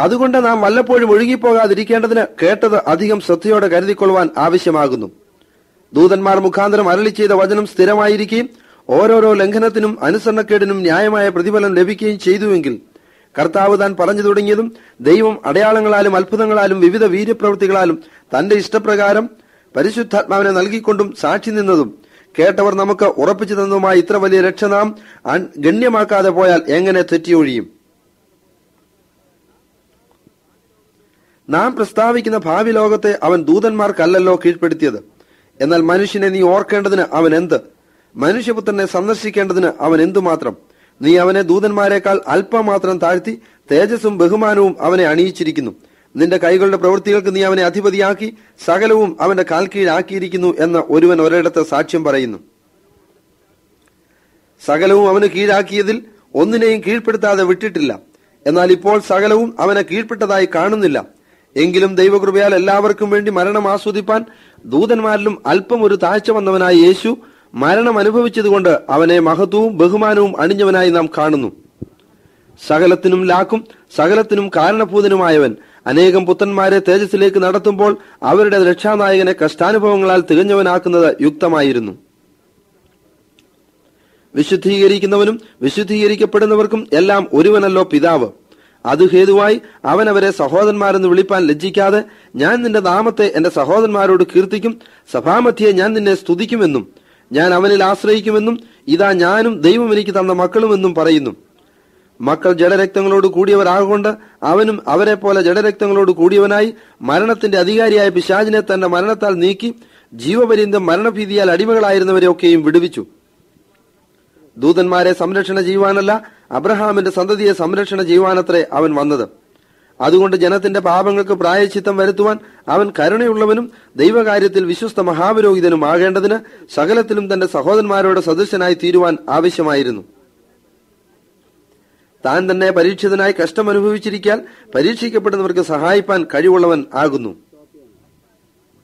അതുകൊണ്ട് നാം വല്ലപ്പോഴും ഒഴുകിപ്പോകാതിരിക്കേണ്ടതിന് കേട്ടത് അധികം ശ്രദ്ധയോടെ കരുതിക്കൊള്ളുവാൻ ആവശ്യമാകുന്നു ദൂതന്മാർ മുഖാന്തരം അരളി ചെയ്ത വചനം സ്ഥിരമായിരിക്കുകയും ഓരോരോ ലംഘനത്തിനും അനുസരണക്കേടിനും ന്യായമായ പ്രതിഫലം ലഭിക്കുകയും ചെയ്തുവെങ്കിൽ കർത്താവ് താൻ പറഞ്ഞു തുടങ്ങിയതും ദൈവം അടയാളങ്ങളാലും അത്ഭുതങ്ങളാലും വിവിധ വീര്യപ്രവൃത്തികളാലും തന്റെ ഇഷ്ടപ്രകാരം പരിശുദ്ധാത്മാവിനെ നൽകിക്കൊണ്ടും സാക്ഷി നിന്നതും കേട്ടവർ നമുക്ക് ഉറപ്പിച്ചു തന്നതുമായ ഇത്ര വലിയ രക്ഷ നാം അൺ- ഗണ്യമാക്കാതെ പോയാൽ എങ്ങനെ തെറ്റിയൊഴിയും നാം പ്രസ്താവിക്കുന്ന ഭാവി ലോകത്തെ അവൻ ദൂതന്മാർക്കല്ലല്ലോ കീഴ്പ്പെടുത്തിയത് എന്നാൽ മനുഷ്യനെ നീ ഓർക്കേണ്ടതിന് അവൻ എന്ത് മനുഷ്യപുത്രനെ സന്ദർശിക്കേണ്ടതിന് അവൻ എന്തുമാത്രം നീ അവനെ ദൂതന്മാരെക്കാൾ അല്പം മാത്രം താഴ്ത്തി തേജസ്സും ബഹുമാനവും അവനെ അണിയിച്ചിരിക്കുന്നു നിന്റെ കൈകളുടെ പ്രവൃത്തികൾക്ക് നീ അവനെ അധിപതിയാക്കി സകലവും അവന്റെ കാൽ കീഴാക്കിയിരിക്കുന്നു എന്ന് ഒരുവൻ ഒരിടത്ത് സാക്ഷ്യം പറയുന്നു സകലവും അവന് കീഴാക്കിയതിൽ ഒന്നിനെയും കീഴ്പ്പെടുത്താതെ വിട്ടിട്ടില്ല എന്നാൽ ഇപ്പോൾ സകലവും അവനെ കീഴ്പ്പെട്ടതായി കാണുന്നില്ല എങ്കിലും ദൈവകൃപയാൽ എല്ലാവർക്കും വേണ്ടി മരണം ആസ്വദിപ്പാൻ ദൂതന്മാരിലും അല്പം ഒരു താഴ്ച വന്നവനായ യേശു മരണം അനുഭവിച്ചതുകൊണ്ട് അവനെ മഹത്വവും ബഹുമാനവും അണിഞ്ഞവനായി നാം കാണുന്നു സകലത്തിനും ലാക്കും സകലത്തിനും കാരണഭൂതനുമായവൻ അനേകം പുത്രന്മാരെ തേജസ്സിലേക്ക് നടത്തുമ്പോൾ അവരുടെ രക്ഷാനായകനെ കഷ്ടാനുഭവങ്ങളാൽ തികഞ്ഞവനാക്കുന്നത് യുക്തമായിരുന്നു വിശുദ്ധീകരിക്കുന്നവനും വിശുദ്ധീകരിക്കപ്പെടുന്നവർക്കും എല്ലാം ഒരുവനല്ലോ പിതാവ് അത് ഹേതുവായി അവൻ അവരെ സഹോദരന്മാരെന്ന് വിളിപ്പാൻ ലജ്ജിക്കാതെ ഞാൻ നിന്റെ നാമത്തെ എന്റെ സഹോദരന്മാരോട് കീർത്തിക്കും സഭാമധ്യെ ഞാൻ നിന്നെ സ്തുതിക്കുമെന്നും ഞാൻ അവനിൽ ആശ്രയിക്കുമെന്നും ഇതാ ഞാനും ദൈവം എനിക്ക് തന്ന മക്കളുമെന്നും പറയുന്നു മക്കൾ ജഡരക്തങ്ങളോട് കൂടിയവരാകൊണ്ട് അവനും അവരെ പോലെ ജഡരക്തങ്ങളോട് കൂടിയവനായി മരണത്തിന്റെ അധികാരിയായ പിശാചിനെ തന്റെ മരണത്താൽ നീക്കി ജീവപര്യന്തം മരണഭീതിയാൽ അടിമകളായിരുന്നവരെയൊക്കെയും വിടുവിച്ചു ദൂതന്മാരെ സംരക്ഷണ ചെയ്യുവാനല്ല അബ്രഹാമിന്റെ സന്തതിയെ സംരക്ഷണ ചെയ്യുവാനത്രേ അവൻ വന്നത് അതുകൊണ്ട് ജനത്തിന്റെ പാപങ്ങൾക്ക് പ്രായച്ചിത്തം വരുത്തുവാൻ അവൻ കരുണയുള്ളവനും ദൈവകാര്യത്തിൽ വിശ്വസ്ത മഹാപുരോഹിതനും ആകേണ്ടതിന് സകലത്തിലും തന്റെ സഹോദരന്മാരോട് സദൃശനായി തീരുവാൻ ആവശ്യമായിരുന്നു താൻ തന്നെ പരീക്ഷിതനായി കഷ്ടമനുഭവിച്ചിരിക്കാൻ പരീക്ഷിക്കപ്പെടുന്നവർക്ക് സഹായിപ്പാൻ കഴിവുള്ളവൻ ആകുന്നു